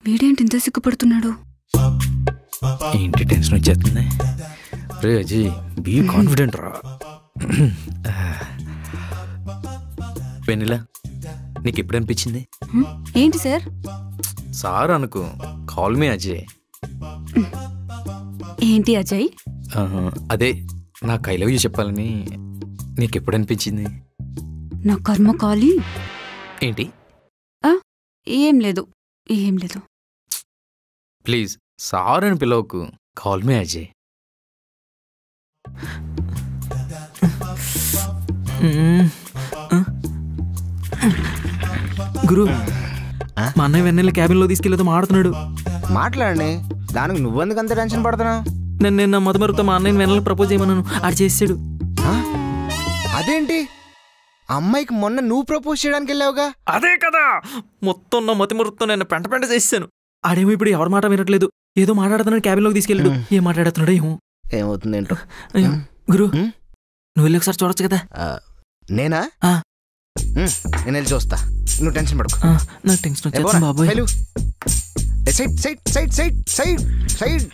వీడేంటి ఇంత సిగ్గుపడుతున్నాడు ఏంటి టెన్షన్ వచ్చేస్తుంది రే అజయ్ బీ కాన్ఫిడెంట్ రా వెనిలా నీకు ఎప్పుడు అనిపించింది హ్మ్? ఏంటి సార్ సార్ అనుకో కాల్ మీ అజయ్ ఏంటి అజయ్ ఆహా, అదే నాకు ఐ లవ్ యూ చెప్పాలని నీకు ఎప్పుడు అనిపించింది నా కర్మ కాలి ఏంటి ఏం లేదు ఏం లేదు ప్లీజ్ సార్ అని పిలవకు కాల్ మీ అజయ్ గురు ఆ? మా అన్నయ్య వెన్నెల క్యాబిన్లో తీసుకెళ్తే మాడుతున్నాడు మాట్లాడండి దానికి నువ్వెందుకు అంత టెన్షన్ పడుతున్నావు నేను నిన్న మధుమరుతో మా అన్నయ్య వెన్నెలకు ప్రపోజ్ చేయమన్నాను ఆడు చేసాడు ఆ? అదేంటి అమ్మాయికి మొన్న నువ్వు ప్రపోజ్ చేయడానికి వెళ్ళావుగా అదే కదా మొత్తం నా మతిమరుతో నేను పెంట పెంట చేసాను ఆడేమో ఇప్పుడు ఎవరి మాట వినట్లేదు ఏదో మాట్లాడుతున్నాడు క్యాబిన్లోకి తీసుకెళ్ళాడు మ్. ఏం మాట్లాడుతున్నాడో ఏమో ఏమవుతుంది ఏంటో అయ్యో, గురు మ్? నువ్వు వెళ్ళి ఒకసారి చూడొచ్చు కదా ఆ, నేనా ఆ. ఉమ్, నేను వెళ్ళి చూస్తా నువ్వు టెన్షన్ పడుకో ఆ, నాకు టెన్షన్ ఏ వచ్చేస్తుంది పోరా, బాబోయ్ వెళ్ళు. ఏ, side side side side side side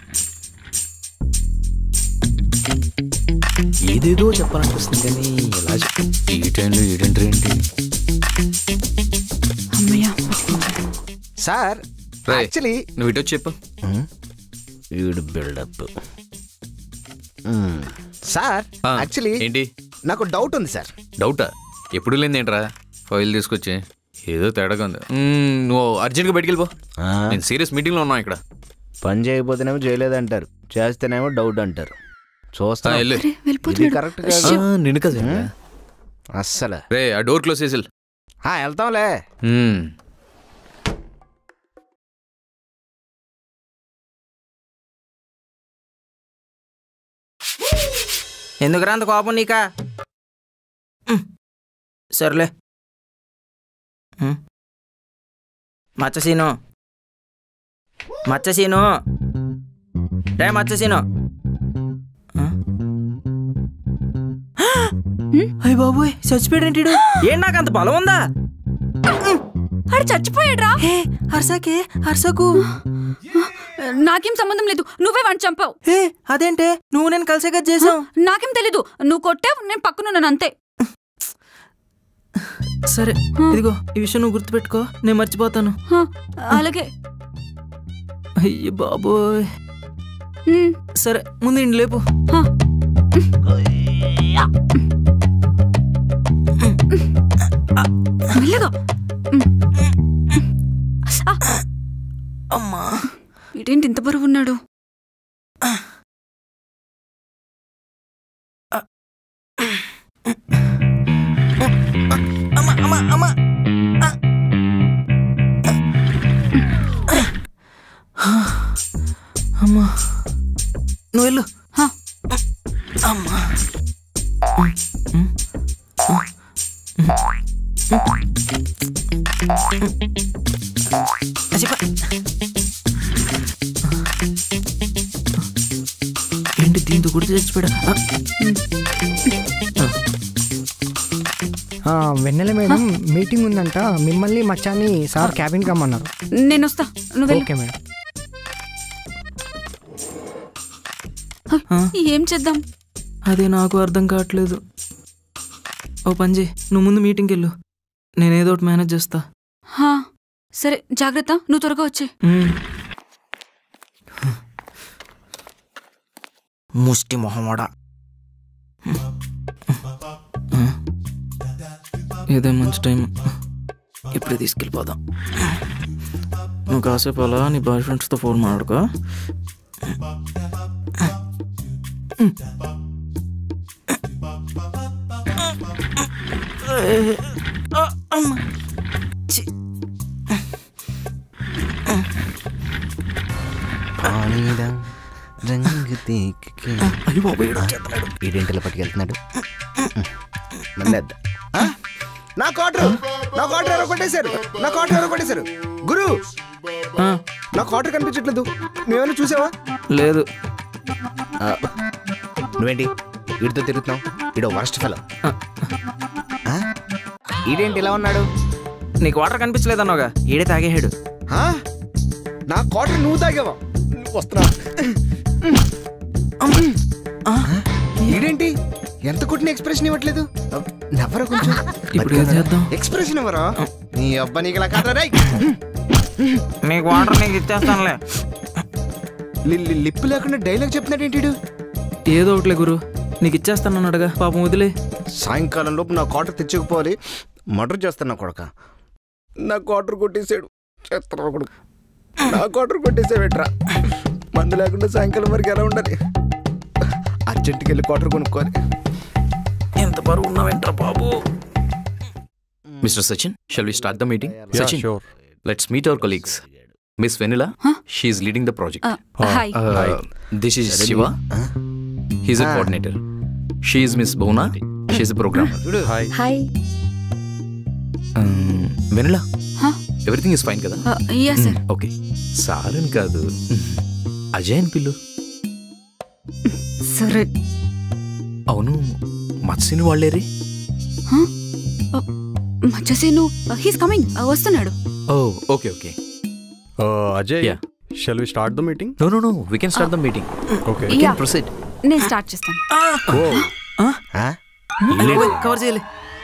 ఏదేదో చెప్పాలనిపిస్తుంది కానీ ఎలా చెప్పు ఈ టైంలో ఏంటంటే ఏంటి అమ్మయ్య సార్ రేయ్. యాక్చువల్లీ నువ్వు ఇటు వచ్చి చెప్పు వీడు బిల్డప్ సార్ ఆ, యాక్చువల్లీ ఏంటి నాకు డౌట్ ఉంది సార్ డౌటా ఎప్పుడు లేని ఏంట్రా ఫైల్ తీసుకొచ్చి ఏదో తేడాగా ఉంది మ్మ్, నువ్వు అర్జెంట్గా బయటికి వెళ్ళిపో నేను సీరియస్ మీటింగ్లో ఉన్నాను ఇక్కడ పని చేయకపోతేనేమో చేయలేదంటారు చేస్తేనేమో డౌట్ అంటారు చూస్తా ఆ, వెళ్ళు అరే ఇది వెళ్ళిపోతున్నాడు కరెక్ట్ ఆ, కాదు నిన్ను కదా అస్సలు రే ఆ డోర్ క్లోజ్ చేసి వెళ్ళు. ఆ, వెళ్తాంలే మ్మ్. ఎందుకురా అంత కోపం నీకా ఉమ్. సర్లే ఉమ్. మచ్చసీను మచ్చసీను రే మచ్చసీను ఆ? అయ్య బాబోయ్ చచ్చిపోయాడేంటి ఏం నాకు అంత బలం ఉందా ఆడు చచ్చిపోయాడ్రా హే హర్షకే హర్షకు నాకేం సంబంధం లేదు నువ్వే వాడిని చంపావు హే అదేంటే నువ్వు నేను కలిసే కదా చేసాం నాకేం తెలీదు నువ్వు కొట్టావు నేను పక్కనున్నాను అంతే సరే ఇదిగో ఈ విషయం నువ్వు గుర్తుపెట్టుకో నేను మర్చిపోతాను హ, అలాగే అయ్య బాబోయ్ హ్మ్. సరే ముందు ఇండి లేపు హ. మెల్లగా ఆ, అమ్మా వీడేంటి ఇంత బరువు ఉన్నాడు అమ్మా అమ్మా అమ్మా అమ్మా నువ్వు వెళ్ళు హ. అమ్మా ఏంటి దీంతో గుర్తు చచ్చిపోయా ఆ, వెన్నెల మేడం మీటింగ్ ఉందంట మిమ్మల్ని మచ్చాని సార్ క్యాబిన్ కమ్మన్నారు నేను వస్తా నువ్వు వెళ్ళు ఓకే మేడం ఏం చేద్దాం అదే నాకు అర్థం కావట్లేదు ఓ పని చేయి నువ్వు ముందు మీటింగ్కి వెళ్ళు నేనేదో ఒకటి మేనేజ్ చేస్తా హా, సరే జాగ్రత్త నువ్వు త్వరగా వచ్చే మ్మ్. ముష్టి మొహమోడా ఇదే మంచి టైం ఇప్పుడే తీసుకెళ్ళిపోదాం నువ్వు కాసేపు అలా నీ బాయ్ ఫ్రెండ్స్తో ఫోన్ మాట్లాడుకో పానీయం రంగు తీకి అయ్యో బాబాయ్ ఈడేంటిలో పట్టుకెళ్తున్నాడు మళ్ళీ నా క్వార్టర్ నా క్వార్టర్ ఎవరో కొట్టేశారు నా క్వార్టర్ ఎవరో కొట్టేశారు గురు నా క్వార్టర్ కనిపించట్లేదు నువ్వేమైనా చూసావా లేదు ఆ, నువ్వేంటి వీడితో తిరుగుతున్నావు ఈడో వరస్ట్ ఫెలో ఈడేంటి ఇలా ఉన్నాడు నీకు వాటర్ కనిపించలేదన్నావుగా ఈడే తాగేహాడు ఆ? క్వార్టర్ నువ్వు తాగావా వస్తున్నా ఇదేంటి ఎంత కొట్టిన ఎక్స్ప్రెషన్ ఇవ్వట్లేదు నవ్వరా కొంచెం ఇప్పుడు ఏం చేద్దాం ఎక్స్ప్రెషన్ ఇవ్వరా నీ అబ్బా నీకు ఇలా కాదా రేయ్? నీకు వాటర్ నీకు ఇచ్చేస్తానులే లి- లి- లిప్ లేకుండా డైలాగ్ చెప్తున్నాడు ఏంటి వీడు? ఏదో ఒకటిలే గురు నీకు ఇచ్చేస్తానన్నాడుగా పాపం వదిలే సాయంకాలం లోపు నా క్వార్టర్ తెచ్చుకుపోవాలి మర్డర్ చేస్తాను నా కొడక నా క్వార్టర్ కొట్టేశాడు చేస్తాను కొడుకు నా క్వార్టర్ కొట్టేసావేట్రా మందు లేకుండా సాయంకాలం వరకు ఎలా ఉండాలి అర్జెంట్కి వెళ్ళి క్వార్టర్ కొనుక్కోవాలి ఎంత బరువు ఉన్నావేంట్రా బాబు mister Sachin shall we start the meeting Sachin let's meet our colleagues miss Vanilla she's leading the project hi this is Shiva he's a coordinator she's miss Bouna she's programmer hi Vanilla Huh? Everything is fine కదా yeah sir okay sir అని కాదు అజయ్ అని పిల్లు సరే అవును మత్స్యని వాళ్ళేరి మచ్చసేను he's coming వస్తున్నాడు oh okay okay Ajay Yeah. Shall we start the meeting no no no we can start the meeting okay we Yeah. Can proceed నేను start చేస్తాను కవర్ చేయలే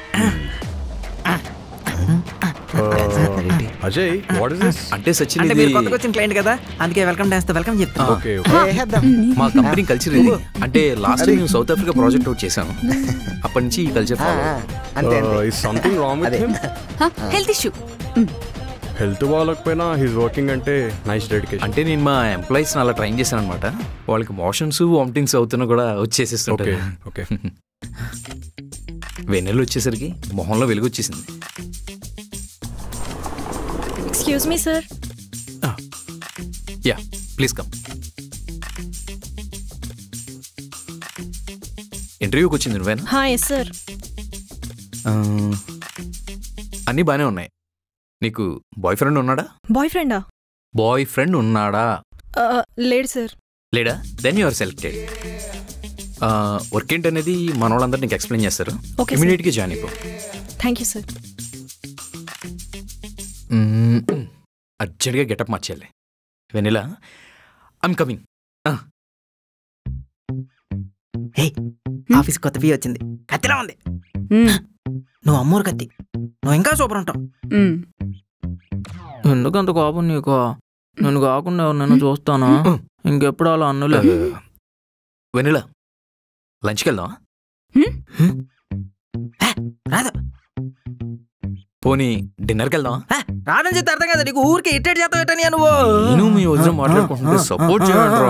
అజయ్ వాట్ ఇస్ దిస్ అంటే సచిన్ అంటే ఇది మీరు కొత్తగా వచ్చిన క్లయింట్ కదా అందుకే వెల్కమ్ డాన్స్ తో వెల్కమ్ చెప్తాను ఓకే మా కంపెనీ కల్చర్ ఇది అంటే last time South Africa project out చేశాను అప్పటి నుంచి ఈ కల్చర్ ఫాలో అంతే అంతే is something wrong with him health issue health బాగాలేకపోయినా హీస్ వర్కింగ్ అంటే నైస్ డెడికేషన్ అంటే నేను మా ఎంప్లాయీస్ అలా ట్రైన్ చేశాను అనమాట వాళ్ళకి మోషన్స్ వామిటింగ్స్ అవుతున్నా కూడా ఓకే వచ్చేసేస్తుంటారు ఓకే వెన్నెలు వచ్చేసరికి మొహంలో వెలుగు వచ్చేసింది excuse me sir yeah please come ఇంటర్వ్యూకి వచ్చింది నువ్వేనా హాయ్ ఎస్ సార్ ఆ, అన్నీ బాగానే ఉన్నాయి నీకు బాయ్ ఫ్రెండ్ ఉన్నాడా బాయ్ ఫ్రెండా బాయ్ ఫ్రెండ్ ఉన్నాడా లేడు సార్ లేడా దెన్ యూఆర్ సెలెక్టెడ్ వర్క్ ఏంటనేది మన వాళ్ళందరూ నీకు ఎక్స్ప్లెయిన్ చేస్తారు Okay, sir. ఇమీడియట్గా జాయిన్ అయిపో థ్యాంక్ యూ సార్ అర్జెంట్గా గెటప్ మార్చేయాలి Vanilla I'm coming hey office కొత్త బీ వచ్చింది కత్తిలా ఉంది నువ్వు అమ్మూరు కత్తి నువ్వు ఇంకా సూపర్ ఉంటావు ఎందుకు అంత కోపం నీకు నేను కాకుండా ఎవరినైనా చూస్తానా ఇంకెప్పుడు అలా అన్నులే వెనిలా లంచ్కి వెళ్దాం రాదు పోనీ డిన్నర్కి వెళ్దాం హే, రాదని చెప్తే అర్థం కదా నీకు ఊరికి ఇట్టేట్ చేస్తావు ఎట్టని నువ్వు నేను మీ వదిన మాట్లాడుకుంటుంటే సపోర్ట్ చేయండి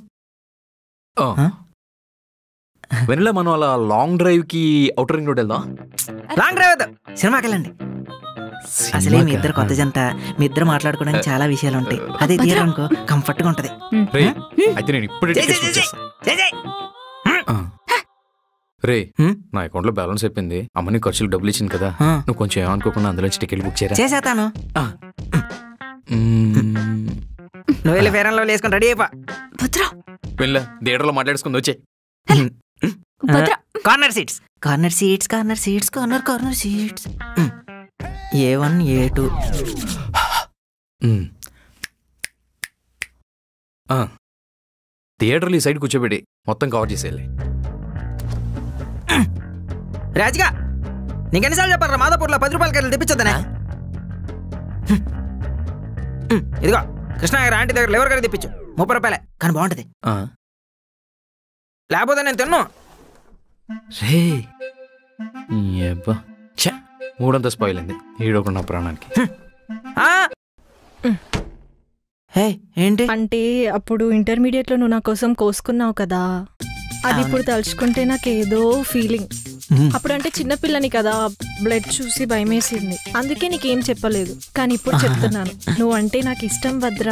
వెనిలా మనం అలా లాంగ్ డ్రైవ్ కి అవుటర్ రింగ్ రోడ్ వెళ్దాం లాంగ్ డ్రైవ్ వద్దు సినిమాకి వెళ్ళండి అసలే మీ ఇద్దరు కొత్త జంట మీ ఇద్దరు మాట్లాడుకోవడానికి చాలా విషయాలు ఉంటాయి అదే తీయడం అనుకో కంఫర్ట్ గా ఉంటది రే అయితే నేను ఇప్పుడే చెయ్, టికెట్స్ చెయ్, బుక్ చెయ్, చేస్తా. చెయ్, చెయ్. ఆ. రే హ్మ్? నా అకౌంట్ లో బ్యాలెన్స్ అయిపోయింది అమ్మని ఖర్చులు డబ్బులు ఇచ్చింది కదా ఆ. నువ్వు కొంచెం ఏమనుకోకుండా అందులోంచి టికెట్ బుక్ చేయరా చేసేస్తాను మ్మ్. నువ్వు వెళ్ళి ఫేరన్ లో వేసుకొని రెడీ అయిపో భద్ర వెళ్ళా థియేటర్లో మాట్లాడుకుంది వచ్చే Bhadra corner seats corner seats corner seats corner corner seats A one A two థియేటర్లో ఈ సైడ్ కూర్చోబెట్టి మొత్తం కవర్ చేసేయాలి రాజుగా నీకెన్నిసార్లు చెప్పారా మాదాపూర్లో పది రూపాయలకి వెళ్ళి తెప్పించొద్దనే హ్మ్, ఇదిగో కృష్ణాగర్ ఆంటీ దగ్గర లెవర్ గారి తెప్పించు ముప్పై రూపాయలే కానీ బాగుంటది ఆ. లేకపోతే నేను తిన్ను రే ఏబ్బా. ఛ, మూడంతా స్పాయిల్ అయింది ఈడొకడు నా ప్రాణానికి ఆ! హే ఏంటి అంటే అప్పుడు ఇంటర్మీడియట్ లో నువ్వు నా కోసం కోసుకున్నావు కదా అది ఇప్పుడు తలుచుకుంటే నాకు ఏదో ఫీలింగ్ హ్మ్. అప్పుడంటే చిన్నపిల్లని కదా బ్లడ్ చూసి భయమేసింది అందుకే నీకేం చెప్పలేదు కానీ ఇప్పుడు చెప్తున్నాను నువ్వంటే నాకు ఇష్టం వద్రా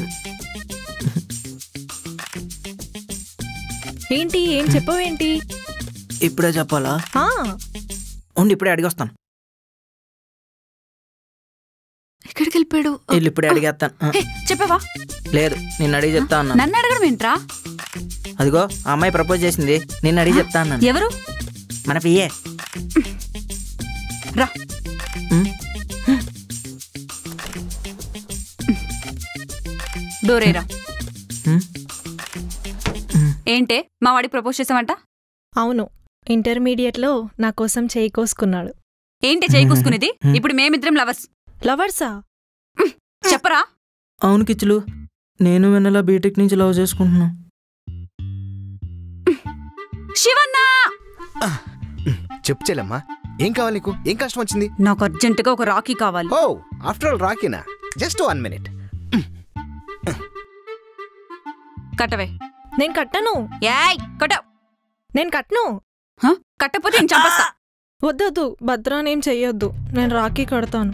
ఏంటి ఏం చెప్పవేంటి ఇప్పుడే చెప్పాలా ఆ, ఉండి ఇప్పుడే అడిగొస్తాను ఎక్కడికి వెళ్ళిపోయాడు వీళ్ళు ఇప్పుడే అడిగేస్తాను ఆ, హే, చెప్పావా లేదు నిన్ను అడిగి చెప్తా అన్నాను నన్ను అడగడం ఏంట్రా అదిగో ఆ అమ్మాయి ప్రపోజ్ చేసింది నిన్ను అడిగి చెప్తా అన్నాను ఎవరు మన పియ్యే రా హ్మ్? డోరేరా హ్మ్? ఏంటే మా వాడికి ప్రపోజ్ చేసావంట అవును ఇంటర్మీడియట్లో నా కోసం చేయి కోసుకున్నాడు ఏంటి చేయి కూసుకునేది ఇప్పుడు మేమిద్దరం లవర్స్ లవర్సా చెప్పరా అవును కిచ్చులు నేను వెన్నెల బీటెక్ నుంచి లవ్ చేసుకుంటున్నాను శివన్నా చెప్పు చెల్లమ్మా ఏం కావాలి నీకు ఏం కష్టం వచ్చింది నాకు అర్జెంటుగా ఒక రాఖీ కావాలి ఓ ఆఫ్టర్ ఆల్ రాకినా జస్ట్ వన్ మినిట్ కట్టవే నేను కట్టను యాయ్ కట్ట నేను కట్టను హ? కట్టకపోతే నేను చంపేస్తా వద్దొద్దు భద్రానేం చెయ్యొద్దు నేను రాఖీ కడతాను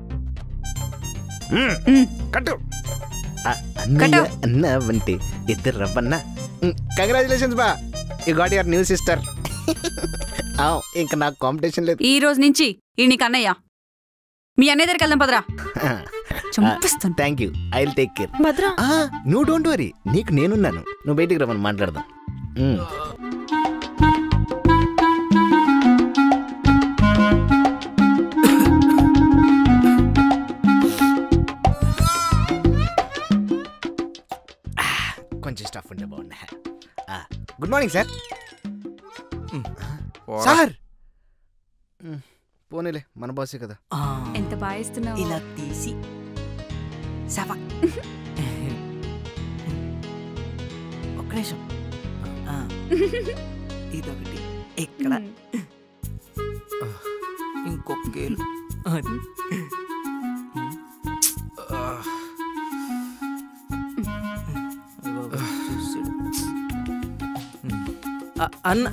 ఉమ్. కట్టు అన్నయ్య అన్న అంటే ఇద్దరు రవ్వన్న కంగ్రాచులేషన్స్ బా you got your new sister ఇంకా నాకు కాంపిటీషన్ లేదు ఈ రోజు నుంచి ఈ నీకు అన్నయ్య మీ అన్నయ్య దగ్గరికి వెళ్దాం పదరా చంపిస్తాను thank you I will take care Bhadra నువ్వు డోంట్ వరీ నీకు నేనున్నాను నువ్వు బయటికి రమ్మని మాట్లాడదాం మ్మ్. ఆ, కొంచెం స్టఫ్ ఉంటే బాగుండే గుడ్ మార్నింగ్ సార్ సార్ మ్మ్. పోనీలే మన బాసే కదా ఎంత బాగా ఇస్తున్నావు ఇలా తీసి సవా ఒక్క నిమిషం ఆ, ఇదొకటి ఇక్కడ ఇంకొక గేలు అది చూసాడు. ఆ, అన్న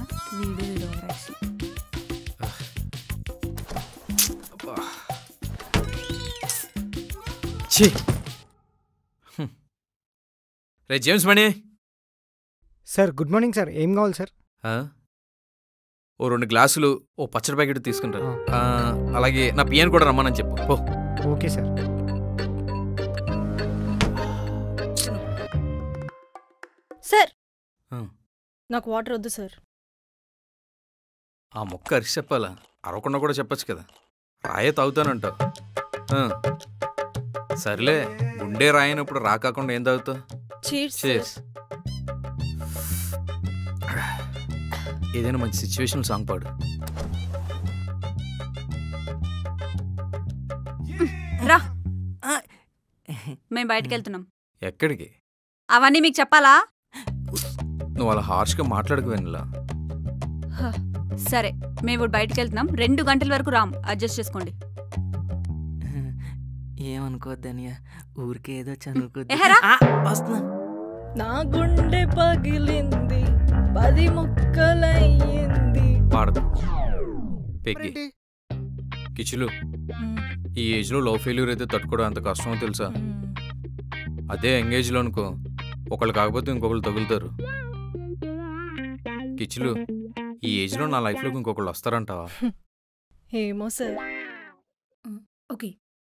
ఛీ హ్మ్. రే James Mani sir good morning sir ఏం కావాలి సార్ ఆ? ఓ రెండు గ్లాసులు ఓ పచ్చడి ప్యాకెట్ తీసుకుంటారు అలాగే నా పియన్ కూడా రమ్మని చెప్పు పో ఓకే సార్ సార్ ఆ. నాకు వాటర్ వద్దు సార్ ఆ మొక్క అరిచి చెప్పాలా అరవకుండా కూడా చెప్పొచ్చు కదా రాయే తాగుతానంటావు ఆ. సర్లే గుండె రాయనప్పుడు రాకాకుండా ఏం తాగుతావు చీట్స్ చేస్ ఏదైనా మంచి సిచ్యువేషన్ సాంగ్ పాడు రా మేము బయటికి వెళ్తున్నాం ఎక్కడికి అవన్నీ మీకు చెప్పాలా నువ్వు అలా హార్ష్గా మాట్లాడకు వెన్నలా సరే మేము ఇప్పుడు బయటికి వెళ్తున్నాం రెండు గంటల వరకు రామ్ అడ్జస్ట్ చేసుకోండి ఏమనుకోద్దనియా ఊరికే ఏదో చదువుకోద్దు ఎహరా. ఆ, వస్తున్నాను నా గుండె పగిలింది పది ముక్కలయ్యింది పాడదు పెగ్గి కిచులు ఈ ఏజ్లో లవ్ ఫెయిల్యూర్ అయితే తట్టుకోవడం అంత కష్టమో తెలుసా అదే ఎంగేజ్లో అనుకో ఒకళ్ళు కాకపోతే ఇంకొకళ్ళు తగులుతారు కిచులు ఈ ఏజ్లో నా లైఫ్లోకి ఇంకొకళ్ళు వస్తారంటావా ఏమో సార్ ఓకే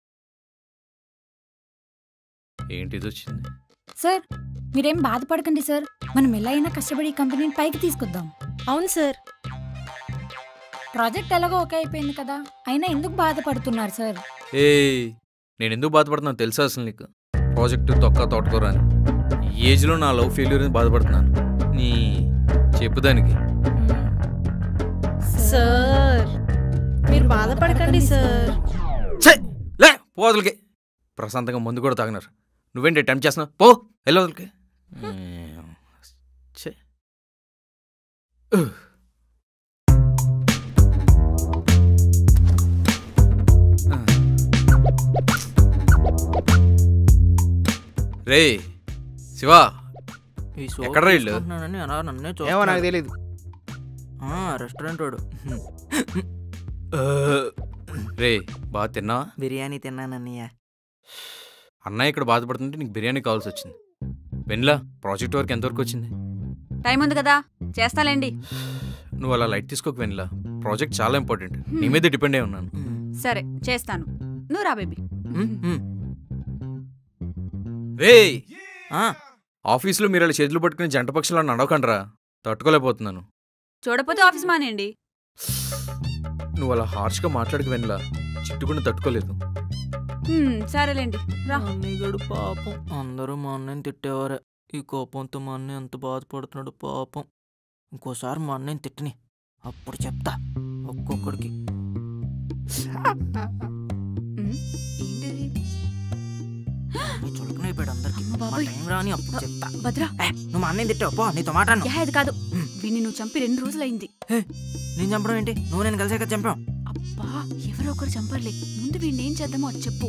ఏంటి ఇది వచ్చింది సార్ మీరేం బాధపడకండి సార్ మనం ఎలా అయినా కష్టపడి ఈ కంపెనీని పైకి తీసుకొద్దాం అవును సార్ ప్రాజెక్ట్ ఎలాగో ఓకే అయిపోయింది కదా అయినా ఎందుకు బాధపడుతున్నారు సార్ ఏ నేను ఎందుకు బాధపడుతున్నాను తెలుసా అసలు నీకు ప్రాజెక్టు తొక్క తోటకూర అని ఈ ఏజ్లో నా లవ్ ఫెయిల్యూర్ అని బాధపడుతున్నాను నీ చెప్పుదానికి సార్ మీరు బాధపడకండి సార్ ఛే! లే పోదలకి ప్రశాంతంగా ముందు కూడా తాగినారు నువ్వేంటి టైం చేస్తున్నావు పో వెళ్ళవదలకి ఛే ఉహ్. ఆ. రే శివ ఈ సోప్ ఎక్కడ్రా ఇల్లు? తీసుకుంటున్నానని అలా నన్నే ఏమో చూస్తున్నాడు. నాకు తెలియదు ఆ, రెస్టారెంట్ వాడు రే బాగా తిన్నావా బిర్యానీ తిన్నానన్నయ్య అన్నయ్య ఇక్కడ బాధపడుతుంటే నీకు బిర్యానీ కావాల్సి వచ్చింది వెన్లా ప్రాజెక్ట్ వర్క్ ఎంతవరకు వచ్చింది టైం ఉంది కదా చేస్తాలేండి నువ్వు అలా లైట్ తీసుకోక వెన్లా ప్రాజెక్ట్ చాలా ఇంపార్టెంట్ నీ మీద డిపెండ్ అయి ఉన్నాను సరే చేస్తాను నువ్వు రా బేబీ రే ఆ, ఆఫీస్లో మీరు అలా చేతులు పట్టుకుని జంట పక్షులు నడవకండ్రా తట్టుకోలేకపోతున్నాను చూడపోతే ఆఫీస్ మానేయండి నువ్వు అలా హార్ష్గా మాట్లాడక వెన్లా చిట్టుకుని తట్టుకోలేదు హ్మ్, సరేలేండి రా అన్నయ్యగడు పాపం అందరూ మా అన్నయ్యని తిట్టేవారే ఈ కోపంతో మా అన్నయ్య ఎంత బాధపడుతున్నాడు పాపం ఇంకోసారి మా అన్నయ్యని తిట్టని అప్పుడు చెప్తా ఒక్కొక్కడికి హ్మ్, ఏంటిది నీ చులకనైపోయాడు అందరికి అమ్మ మా బాబోయ్. టైం రాని అప్పుడు చెప్తా భద్రా ఏ, నువ్వు మా అన్నయ్యని తిట్టావు పో నీతో మాట్లాడను యా ఇది కాదు వీడిని నువ్వు చంపి రెండు రోజులైంది నేను చంపడం ఏంటి నువ్వు నేను కలిసాక చంపాం అబ్బా ఎవరో ఒకరు చంపర్లే ముందు వీడిని ఏం చేద్దామో అది చెప్పు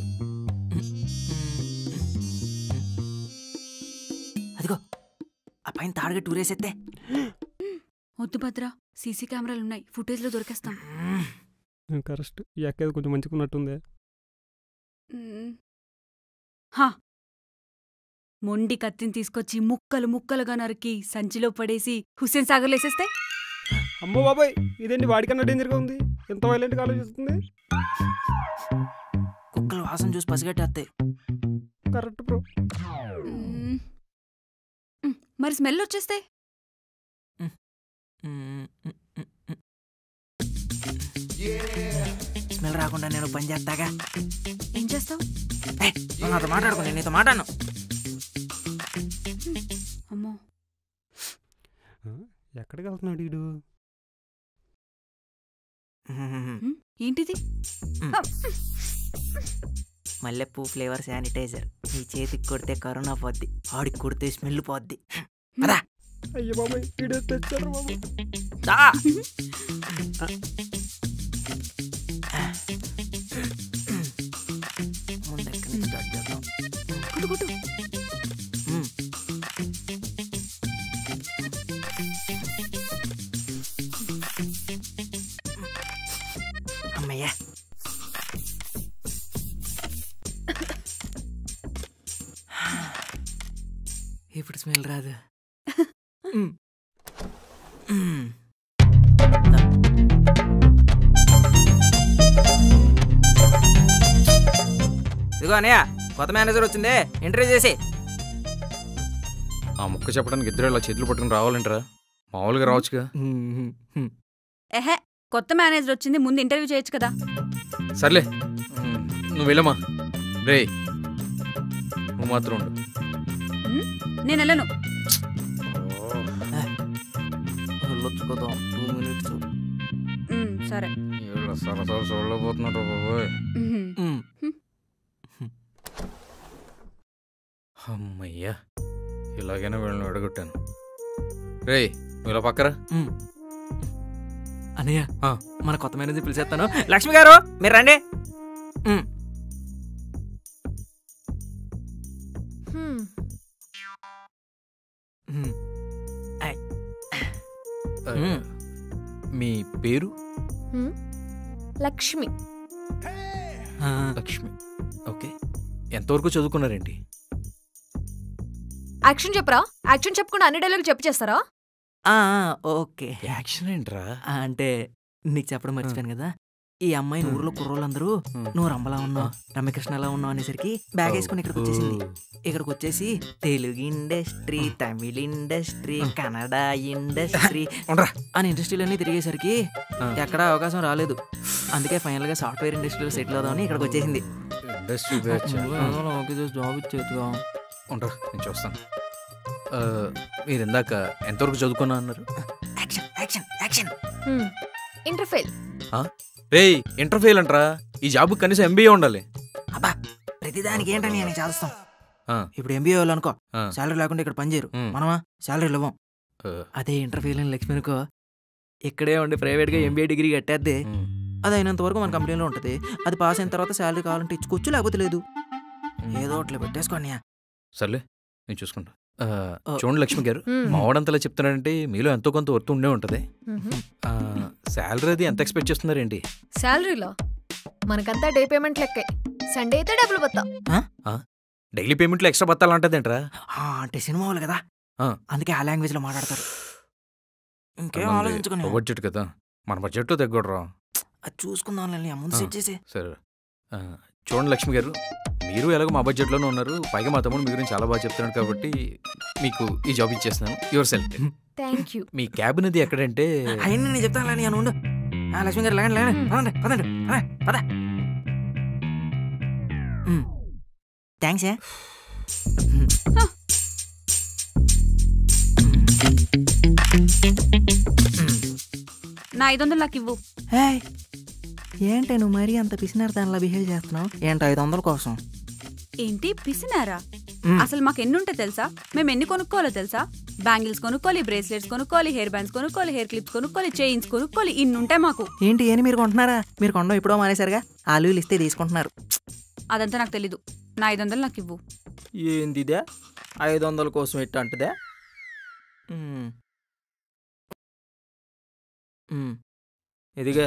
అదిగో ఆ పైన తాడుగా టూరేసేస్తే వద్దు భద్రా సీసీ కెమెరాలు ఉన్నాయి ఫుటేజ్ లో దొరికేస్తాం కరెక్ట్ ఈ అక్క ఏదో కొంచెం మంచిగా ఉన్నట్టుంది మ్మ్. హా మొండి కత్తిని తీసుకొచ్చి ముక్కలు ముక్కలుగా నరికి సంచిలో పడేసి హుస్సేన్ సాగర్లో వేసేస్తే అమ్మో బాబాయ్ ఇదేంటి వాడికన్నా డేంజర్గా ఉంది ఎంత వైలెంట్గా ఆలోచిస్తుంది కుక్కలు వాసన చూసి పసిగట్టేస్తాయి కరెక్ట్ బ్రో మ్మ్. మ్మ్. మరి స్మెల్ వచ్చేస్తే స్మెల్ రాకుండా నేను పని చేస్తాగా ఏం చేస్తావు ఏయ్, నువ్వు నాతో మాట్లాడుకో నేను నీతో మాట్లాడను అమ్మో ఎక్కడికి వెళ్తున్నాడు వీడు మ్మ్. ఏంటిది మల్లెపూ ఫ్లేవర్ శానిటైజర్ నీ చేతికి కొడితే కరోనా పోద్ది ఆడికి కొడితే స్మెల్ పోద్ది పదా అయ్యో బాబాయ్ వీడియో తెచ్చారు బాబు దా ముందు ఎక్కడి నుంచి స్టార్ట్ చేద్దాం కొట్టు కొట్టు మ్మ్. అమ్మయ్యా ఇప్పుడు స్మెల్ రాదు మ్మ్. మ్మ్. ఇదిగో అన్నయ్య కొత్త మేనేజర్ వచ్చిందే ఇంటర్వ్యూ చేసి ఆ ముక్క చెప్పడానికి ఇద్దరు ఇలా చేతులు పట్టుకుని రావాలంటారా మామూలుగా రావచ్చుగా ఎహే కొత్త మేనేజర్ వచ్చింది ముందు ఇంటర్వ్యూ చేయొచ్చు కదా సర్లే ఉమ్, నువ్వు వెళ్ళమ్మా రే నువ్వు మాత్రం ఉండు మ్మ్? నేను వెళ్ళను వెళ్ళొచ్చు కదా టూ మినిట్స్ మ్మ్, సరే వీళ్ళు సరసాలు చూడలేకపోతున్నారు బాబోయ్ మ్మ్. అమ్మయ్యా ఇలాగైనా వీళ్ళని విడగొట్టాను రే నువ్వు ఇలా పక్కరా అన్నయ్య ఆ. మన కొత్త మేనేజర్ పిలిచేస్తాను లక్ష్మి గారు మీరు రండి మ్మ్. హ్మ్. మ్మ్. ఐ. ఆ, మ్మ్. మీ పేరు హ్మ్. లక్ష్మి ఆ, లక్ష్మి ఓకే ఎంతవరకు చదువుకున్నారేంటి యాక్షన్ చెప్పరా యాక్షన్ చెప్పకుండా అన్ని డైలాగ్ చెప్పి చేస్తారా ఆ, ఓకే యాక్షన్ ఏంట్రా ఆ, అంటే నీకు చెప్పడం మర్చిపోయాను కదా ఈ అమ్మాయి ఊర్లో కుర్రోళ్ళందరూ నువ్వు రంబలా ఉన్నావు రమ్యకృష్ణలా ఉన్నావు అనేసరికి బ్యాగ్ వేసుకుని ఇక్కడికి వచ్చేసింది ఇక్కడికి వచ్చేసి Telugu industry Tamil industry Kannada industry ఉండరా అని ఇండస్ట్రీలన్నీ తిరిగేసరికి ఆ. ఎక్కడా అవకాశం రాలేదు అందుకే ఫైనల్ గా సాఫ్ట్వేర్ ఇండస్ట్రీలో సెటిల్ అవుదామని ఇక్కడికి వచ్చేసింది ఇండస్ట్రీ బ్యాచ్ జాబ్ ఇచ్చేదిగా ఉండరా నేను చూస్తాను ఆ, మీరు ఇందాక ఎంతవరకు చదువుకున్నా అన్నారు action action action inter fail రే ఇంటర్ ఫెయిల్ అంటరా ఈ జాబ్ కనీసం ఎంబీఏ ఉండాలి అబ్బా ప్రతిదానికి ఏంటని నేను చేస్తాం ఆ, ఇప్పుడు ఎంబీఏ వాళ్ళు అనుకో ఆ, శాలరీ లేకుండా ఇక్కడ పనిచేయరు మ్. మనమా శాలరీలు ఇవ్వం ఆ, అదే ఇంటర్వ్యూలు అని లక్ష్మి అనుకో ఇక్కడే ఉండి ప్రైవేట్గా ఎంబీఏ డిగ్రీ కట్టేద్ది ఉమ్, అది అయినంత వరకు మన కంపెనీలో ఉంటుంది అది పాస్ అయిన తర్వాత శాలరీ కావాలంటే ఇచ్చుకోవచ్చు లేకపోతే లేదు ఏదో ఒకటి పెట్టేసుకోండి సర్లే నేను చూసుకుంటా ఆ, ఆ. చూడండి లక్ష్మి గారు మావాడంతలా చెప్తున్నారంటే మీలో ఎంతో కొంత వర్త్ ఉండే ఉంటుంది శాలరీ అది ఎంత ఎక్స్పెక్ట్ చేస్తున్నారేంటి శాలరీలో మనకంతా డే పేమెంట్ లెక్కే సండే అయితే డబ్బులు పోతా డైలీ పేమెంట్లో ఎక్స్ట్రా బత్తాలంటదేంట్రా అంటే సినిమా వాళ్ళు కదా ఆ. అందుకే ఆ లాంగ్వేజ్ లో మాట్లాడతారు ఇంకేం ఆలోచించుకుని బడ్జెట్ కదా మన బడ్జెట్లో తగ్గడరా అది చూసుకుందాం ముందు ఆ. సెట్ చేసి సరే ఆ, చూడండి లక్ష్మి గారు మీరు ఎలాగో మా బడ్జెట్లోనే ఉన్నారు పైగా మా తమ్ముడు మీ గురించి చాలా బాగా చెప్తున్నాడు కాబట్టి మీకు ఈ జాబ్ ఇచ్చేస్తున్నాను యువర్ సెల్ఫ్ థ్యాంక్ యూ మీ క్యాబిన్ అది ఎక్కడంటే అయినా నేను చెప్తాను లేని అని ఉండు ఆ, లక్ష్మి గారు లేకండి లేకండి పదండి పదండి రా, పద థ్యాంక్స్ ఏ నా ఐదు వందలు నాకు ఇవ్వు ఏయ్, ఏంటి నువ్వు మరీ అంత పిసినారు దానిలా బిహేవ్ చేస్తున్నావు ఏంటి ఐదు వందల కోసం ఏంటి పిసినారా మ్. అసలు మాకు ఎన్ని ఉంటాయి తెలుసా మేము ఎన్ని కొనుక్కోవాలో తెలుసా బ్యాంగిల్స్ కొనుక్కోవాలి బ్రేస్లెట్స్ కొనుక్కోవాలి హెయిర్ బ్యాండ్స్ కొనుక్కోవాలి హెయిర్ క్లిప్స్ కొనుక్కోవాలి చైన్స్ కొనుక్కోవాలి ఇన్ని ఉంటాయి మాకు ఏంటి ఏని మీరు కొంటున్నారా మీరు కొనడం ఎప్పుడో మానేశారుగా ఆలువీలు ఇస్తే తీసుకుంటున్నారు అదంతా నాకు తెలీదు నా ఐదు వందలు నాకు ఇవ్వు ఏందిదే ఐదు వందల కోసం ఎట్ట అంటదే మ్మ్. మ్మ్. ఇదిగే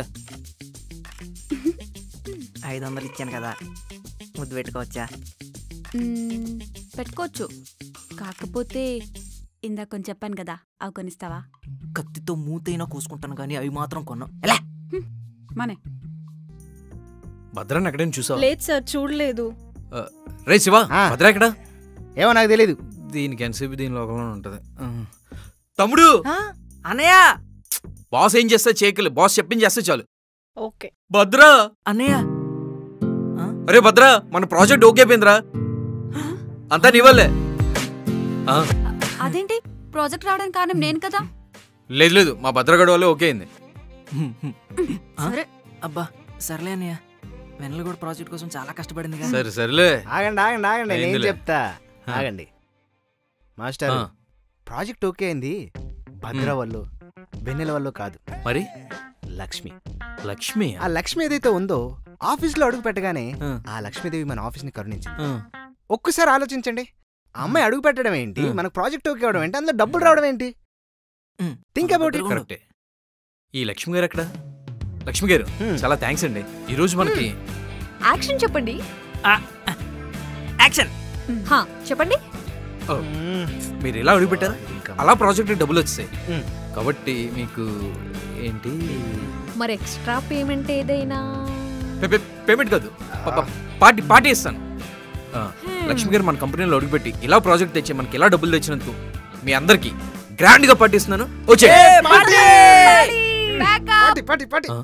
ఐదు వందలు ఇచ్చాను కదా ముద్దు పెట్టుకోవచ్చా మ్, పెట్టుకోవచ్చు కాకపోతే ఇందాక కొంచెం చెప్పాను కదా అవి కొనిస్తావా కత్తితో మూతైనా కోసుకుంటాను కానీ అవి మాత్రం కొన్నాం ఎలా మనే భద్రాన్ని ఎక్కడైనా చూసావా లేదు సార్ చూడలేదు రే శివ ఆ. భద్ర ఎక్కడ ఏమో నాకు తెలియదు దీనికి ఎంతసేపు దీని లోకంలో ఉంటది ఆ. తమ్ముడు అన్నయ్య బాస్ ఏం చేస్తే చేయకలే బాస్ చెప్పింది చేస్తే చాలు ఓకే భద్రా అన్నయ్య అరే భద్రా మన ప్రాజెక్ట్ ఓకే అయిపోయిందిరా అంతా నీ వల్లే ఆ, అదేంటి ప్రాజెక్ట్ రావడానికి కారణం నేను కదా లేదు లేదు మా భద్రగడ వల్లే ఓకే అయింది ఆ? సరే అబ్బా సర్లే అన్నయ్య వెన్నెల కూడా ప్రాజెక్ట్ కోసం చాలా కష్టపడింది కదా సరే సర్లే ఆగండి ఆగండి ఆగండి నేను అయిందిలే. చెప్తా ఆ. ఆగండి మాస్టర్ ఆ, ప్రాజెక్ట్ ఓకే అయింది భద్ర వల్ల వెన్నెల వల్ల కాదు మరి లక్ష్మి లక్ష్మి ఆ లక్ష్మి ఏదైతే ఉందో ఆఫీస్ లో అడుగు పెట్టగానే ఆ. ఆ లక్ష్మీదేవి మన ఆఫీస్ ని కరుణించింది ఆ, ఒక్కసారి ఆలోచించండి ఆ అమ్మాయి అడుగు పెట్టడం ఏంటి ఆ. మనకు ప్రాజెక్ట్ ఓకే అవడం ఏంటి అందులో డబ్బులు రావడం ఏంటి ఉమ్. థింక్ అబౌట్ ఇట్ కరెక్టే ఈ లక్ష్మి గారు ఎక్కడ లక్ష్మి గారు హ్మ్. చాలా థ్యాంక్స్ అండి ఈ రోజు మనకి యాక్షన్ చెప్పండి యాక్షన్ హా చెప్పండి ఓ, మీరు ఇలా అడుగు పెట్టారా అలా ప్రాజెక్ట్ డబ్బులు వచ్చాయి హ్మ్. కాబట్టి మీకు ఏంటి మరి ఎక్స్ట్రా పేమెంట్ ఏదైనా పే- పే- పేమెంట్ కాదు ప- ప- పార్టీ పార్టీ ఇస్తాను ఆ, లక్ష్మి గారు మన కంపెనీలో అడుగుపెట్టి ఇలా ప్రాజెక్ట్ తెచ్చి మనకి ఇలా డబ్బులు తెచ్చినందుకు మీ అందరికి గ్రాండ్ గా పార్టీ ఇస్తున్నాను వచ్చే పార్టీ పార్టీ పార్టీ